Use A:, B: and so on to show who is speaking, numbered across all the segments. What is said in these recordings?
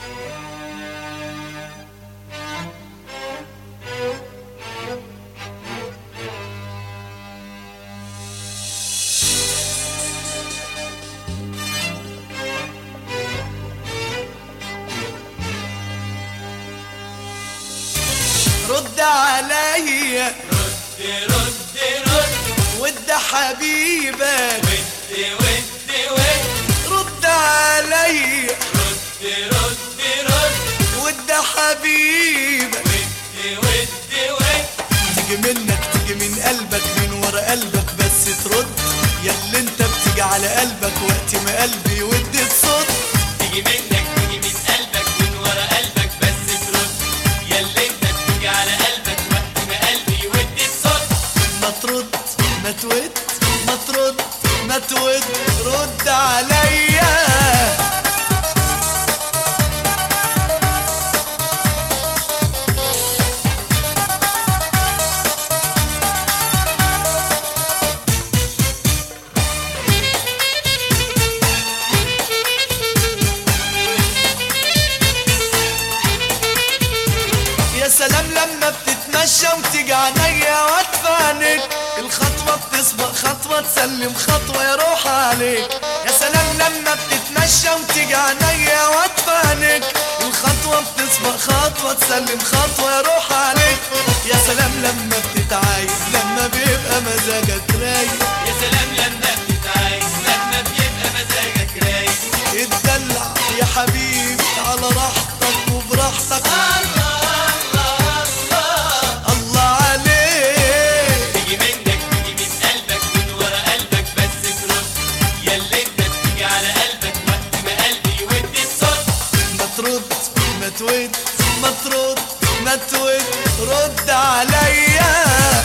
A: رد عليا
B: رد رد رد
A: ود حبيبك
B: ود ود ود
A: رد عليا
B: رد رد رد
A: ود حبيبك
B: ود ود ود
A: تيجي منك تيجي من قلبك من ورا قلبك بس ترد ياللي انت بتيجي على قلبك وقت ما قلبي يود الصوت
B: تيجي منك تيجي من قلبك من ورا قلبك بس ترد ياللي انت بتيجي على قلبك وقت ما قلبي يودي الصوت
A: ما ترد ما تود ما ترد ما تود رد عليا يا سلام لما بتتمشى وتيجي عينيا واتفانك الخطوة بتسبق خطوة تسلم خطوة يا روح عليك يا سلام لما بتتمشى وتيجي عينيا واتفانك الخطوة بتسبق خطوة تسلم خطوة يا روح عليك يا سلام لما بتتعايد لما بيبقى مزاجك رايق
B: يا سلام لما بتتعايز لما بيبقى مزاجك رايق
A: اتدلع يا حبيبي على راحتك وبراحتك
B: الله الله الله
A: الله عليك
B: تيجي منك تيجي من قلبك من ورا قلبك بس ترد ياللي انت بتيجي على قلبك وقت ما قلبي يودي الصوت
A: ما ترد ما تود ما ترد ما تود رد عليا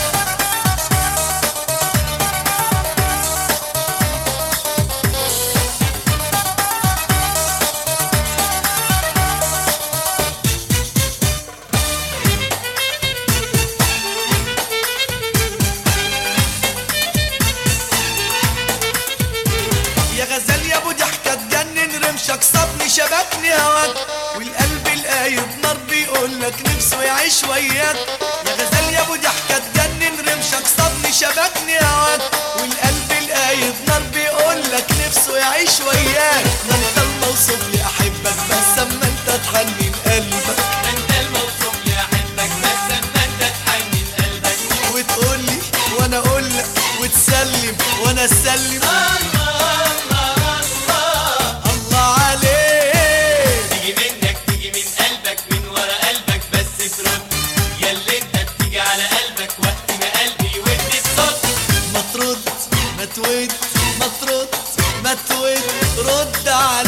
A: يا غزال يا ابو ضحكة تجنن رمشك صابني شبكني هواك والقلب القايد نار بيقول لك نفسه يعيش وياك يا غزال يا ابو ضحكة تجنن رمشك صابني شبكني هواك والقلب القايد نار بيقول لك نفسه يعيش وياك ما انت الموصوف لي احبك بس اما انت تحنن قلبك
B: انت الموصوف لي احبك بس اما انت تحنن قلبك
A: وتقول لي وانا اقول لك وتسلم وانا اسلم
B: الله الله الله
A: الله عليك
B: تيجي منك تيجي من قلبك من ورا قلبك بس ترد ياللي انت بتيجي على قلبك وقت ما قلبي يودي الصوت
A: ما ترد ما تود ما ترد ما تود رد عليا